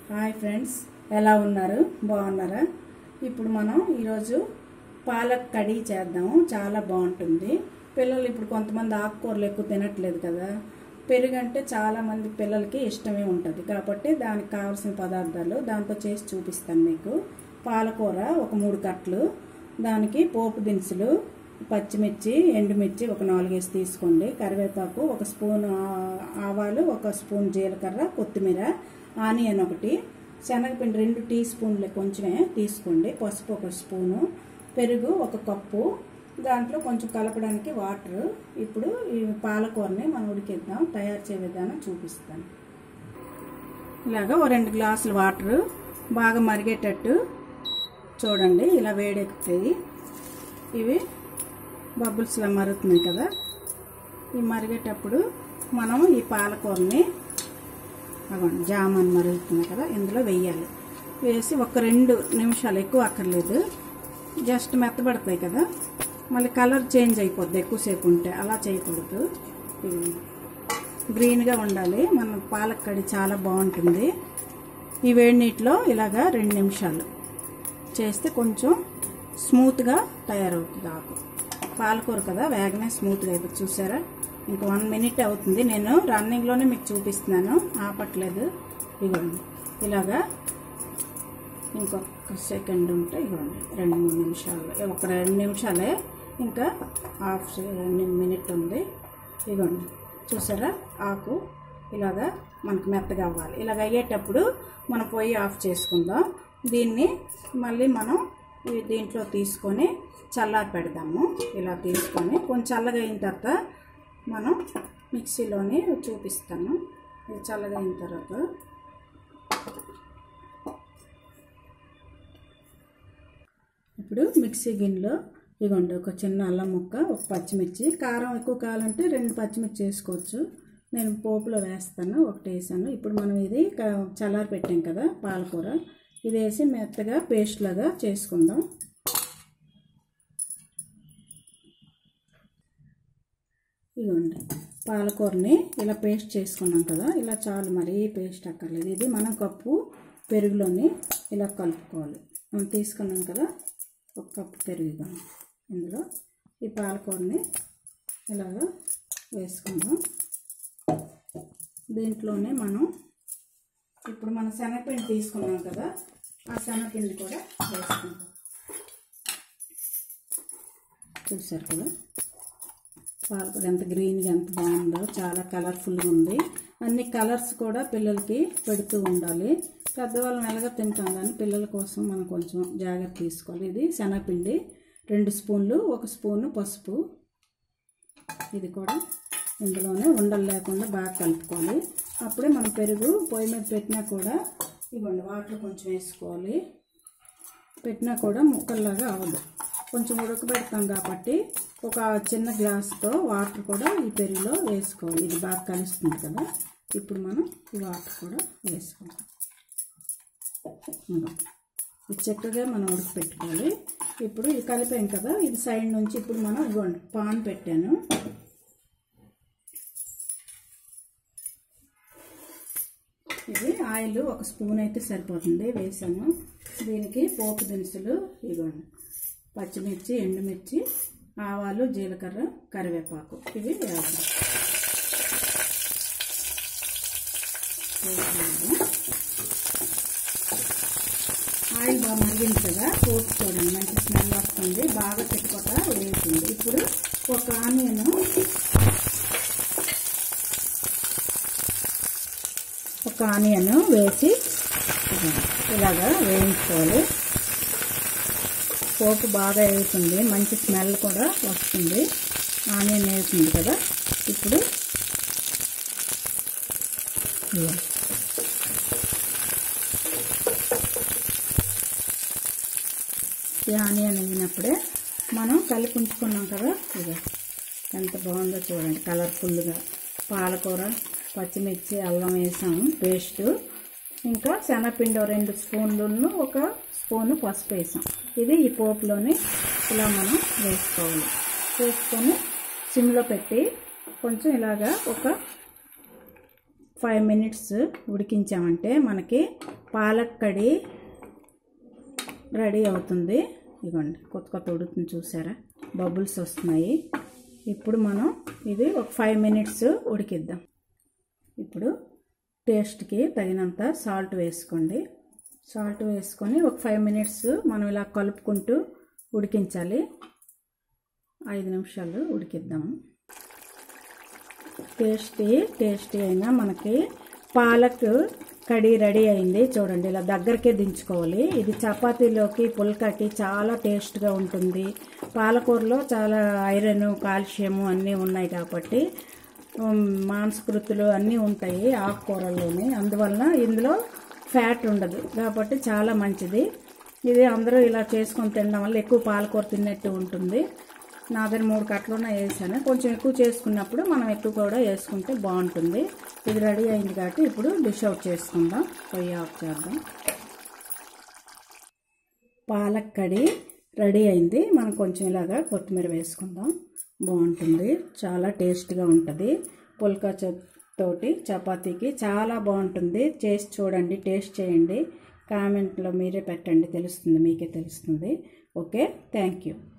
Hi friends ఎలా ఉన్నారు బాగున్నారా ఇప్పుడు మనం ఈరోజు పాలక్ కడీ చేద్దాము చాలా బాగుంటుంది పిల్లలు ఇప్పుడు కొంతమంది ఆకుకూరలు ఎక్కువ తినట్లేదు కదా పెరుగు అంటే చాలామంది పిల్లలకి ఇష్టమే ఉంటుంది కాబట్టి దానికి కావాల్సిన పదార్థాలు దాంతో చేసి చూపిస్తాను మీకు పాలకూర ఒక మూడు కట్టలు దానికి పోపు దినుసులు పచ్చిమిర్చి ఎండుమిర్చి ఒక నాలుగేసి తీసుకోండి కరివేపాకు ఒక స్పూన్ ఆ- ఆవాలు ఒక స్పూన్ జీలకర్ర కొత్తిమీర ఆనియన్ ఒకటి శనగపిండి రెండు టీ స్పూన్లు కొంచెమే తీసుకోండి పసుపు ఒక స్పూను పెరుగు ఒక కప్పు దాంట్లో కొంచెం కలపడానికి వాటర్ ఇప్పుడు ఈ పాలకూరని మనం ఉడికిద్దాం తయారు చేయ విధానం చూపిస్తాను ఇలాగ ఓ రెండు గ్లాసులు వాటర్ బాగా మరిగేటట్టు చూడండి ఇలా వేడెక్కుతాయి ఇవి బబుల్స్లా మరుగుతున్నాయి కదా ఈ మరిగేటప్పుడు మనం ఈ పాలకూరని అవ్వండి జామన్ మరుగుతున్నాయి కదా ఇందులో వేయాలి వేసి ఒక రెండు నిమిషాలు ఎక్కువ అక్కర్లేదు జస్ట్ మెత్తబడతాయి కదా మళ్ళీ కలర్ చేంజ్ అయిపోద్ది ఎక్కువసేపు ఉంటే అలా చేయకూడదు ఇవి గ్రీన్గా ఉండాలి మన పాలక్ కడి చాలా బాగుంటుంది ఈ వేడి నీటిలో ఇలాగా రెండు నిమిషాలు చేస్తే కొంచెం స్మూత్గా తయారవుతుంది ఆకు పాలకూర కదా వేగనే స్మూత్గా అయిపోతుంది చూసారా ఇంక వన్ మినిట్ అవుతుంది నేను రన్నింగ్లోనే మీకు చూపిస్తున్నాను ఆపట్లేదు ఇవ్వండి ఇలాగా ఇంకొక సెకండ్ ఉంటే ఇవ్వండి రెండు మూడు నిమిషాలు ఒక రెండు నిమిషాలే ఇంకా హాఫ్ మినిట్ ఉంది ఇవ్వండి చూసారా ఆకు ఇలాగా మనకు మెత్తగా అవ్వాలి ఇలాగ అయ్యేటప్పుడు మనం పొయ్యి ఆఫ్ చేసుకుందాం దీన్ని మళ్ళీ మనం ఈ దీంట్లో తీసుకొని చల్లారి పెడదాము ఇలా తీసుకొని కొంచెం చల్లగా అయిన తర్వాత మనం మిక్సీలోని చూపిస్తాను ఇది చల్లగా అయిన తర్వాత ఇప్పుడు మిక్సీ గిన్నెలో ఇవ్వండి ఒక చిన్న అల్లం ముక్క ఒక పచ్చిమిర్చి కారం ఎక్కువ కావాలంటే రెండు పచ్చిమిర్చి వేసుకోవచ్చు నేను పోపులో వేస్తాను ఒకటి వేసాను ఇప్పుడు మనం ఇది క- చల్లారి పెట్టాం కదా పాలకూర ఇది వేసి మెత్తగా పేస్ట్ లాగా చేసుకుందాం ఇదిగోండి పాలకూరని ఇలా పేస్ట్ చేసుకున్నాం కదా ఇలా చాలు మరి పేస్ట్ అక్కర్లేదు ఇది మనం కప్పు పెరుగులోని ఇలా కలుపుకోవాలి మనం తీసుకున్నాం కదా ఒక కప్పు పెరుగు ఇవ్వండి ఇందులో ఈ పాలకూరని ఇలాగా వేసుకుందాం దీంట్లోనే మనం ఇప్పుడు మనం శనగపిండి తీసుకున్నాం కదా ఆ శనగపిండి కూడా వేసుకుందాం చూసారు కదా పాలకూర ఎంత గ్రీన్గా ఎంత బాగుందో చాలా కలర్ఫుల్గా ఉంది అన్ని కలర్స్ కూడా పిల్లలకి పెడుతూ ఉండాలి పెద్దవాళ్ళం ఎలాగో తింటాం కానీ పిల్లల కోసం మనం కొంచెం జాగ్రత్త తీసుకోవాలి ఇది శనగపిండి రెండు స్పూన్లు ఒక స్పూను పసుపు ఇది కూడా ఇందులోనే ఉండలు లేకుండా బాగా కలుపుకోవాలి అప్పుడే మనం పెరుగు పొయ్యి మీద పెట్టినా కూడా ఇవ్వండి వాటర్ కొంచెం వేసుకోవాలి పెట్టినా కూడా ముక్కల్లాగా అవ్వదు కొంచెం ఉడకబెడతాం కాబట్టి ఒక చిన్న గ్లాస్తో వాటర్ కూడా ఈ పెరుగులో వేసుకోవాలి ఇది బాగా కలుస్తుంది కదా ఇప్పుడు మనం ఈ వాటర్ కూడా వేసుకోవాలి ఇదిగో. ఇది చక్కగా మనం ఉడకపెట్టుకోవాలి ఇప్పుడు ఇది కలిపాం కదా ఇది సైడ్ నుంచి ఇప్పుడు మనం ఇవ్వండి పాన్ పెట్టాను ఇది ఆయిల్ ఒక స్పూన్ అయితే సరిపోతుంది వేసాను దీనికి పోపు దినుసులు ఇవ్వండి పచ్చిమిర్చి ఎండుమిర్చి ఆవాలు జీలకర్ర కరివేపాకు ఇవి వేద్దాం వేసేద్దాం. ఆయిల్ బాగా మరిగింది కదా పోపు చూడండి మంచి స్మెల్ వస్తుంది బాగా తిప్పక వేసింది ఇప్పుడు ఒక ఆనియన్ ఒక ఆనియన్ వేసి ఇలాగా వేయించుకోవాలి పోపు బాగా వేగుతుంది మంచి స్మెల్ కూడా వస్తుంది ఆనియన్ వేసింది కదా ఇప్పుడు ఇదిగో. ఈ ఆనియన్ వేగినప్పుడే మనం కలిపి ఉంచుకున్నాం కదా ఇది ఎంత బాగుందో చూడండి కలర్ఫుల్గా పాలకూర పచ్చిమిర్చి అల్లం వేసాము పేస్ట్ ఇంకా శనగపిండి ఓ రెండు స్పూన్లు ఒక స్పూను పసుపు వేసాం ఇది ఈ పోపులోని ఇలా మనం వేసుకోవాలి వేసుకొని సిమ్లో పెట్టి కొంచెం ఇలాగా ఒక ఫైవ్ మినిట్స్ ఉడికించామంటే మనకి పాలక్ కడి రెడీ అవుతుంది ఇదిగోండి కొత్త కొత్త ఉడుకుని చూసారా బబుల్స్ వస్తున్నాయి ఇప్పుడు మనం ఇది ఒక ఫైవ్ మినిట్స్ ఉడికిద్దాం ఇప్పుడు టేస్ట్కి తగినంత సాల్ట్ వేసుకోండి సాల్ట్ వేసుకొని ఒక ఫైవ్ మినిట్స్ మనం ఇలా కలుపుకుంటూ ఉడికించాలి ఐదు నిమిషాలు ఉడికిద్దాము టేస్టీ టేస్టీ అయినా మనకి పాలక్ కడి రెడీ అయింది చూడండి ఇలా దగ్గరికే దించుకోవాలి ఇది చపాతీలోకి పుల్కాకి చాలా టేస్ట్గా ఉంటుంది పాలకూరలో చాలా ఐరన్ కాల్షియము అన్నీ ఉన్నాయి కాబట్టి ఉమ్, మాంసకృతులు అన్నీ ఉంటాయి ఆకుకూరల్లోని అందువలన ఇందులో ఫ్యాట్ ఉండదు కాబట్టి చాలా మంచిది ఇది అందరూ ఇలా చేసుకొని తినడం వల్ల ఎక్కువ పాలకూర తిన్నట్టు ఉంటుంది నా దగ్గర మూడు కట్టలున్న వేసాను కొంచెం ఎక్కువ చేసుకున్నప్పుడు మనం ఎక్కువ కూడా వేసుకుంటే బాగుంటుంది ఇది రెడీ అయింది కాబట్టి ఇప్పుడు డిష్ అవుట్ చేసుకుందాం పొయ్యి ఆఫ్ చేద్దాం పాలక్ కడి రెడీ అయింది మనం కొంచెం ఇలాగా కొత్తిమీర వేసుకుందాం బాగుంటుంది చాలా టేస్ట్గా ఉంటుంది పుల్కా చ తోటి చపాతీకి చాలా బాగుంటుంది చేసి చూడండి టేస్ట్ చేయండి కామెంట్లో మీరే పెట్టండి తెలుస్తుంది మీకే తెలుస్తుంది ఓకే థ్యాంక్ యూ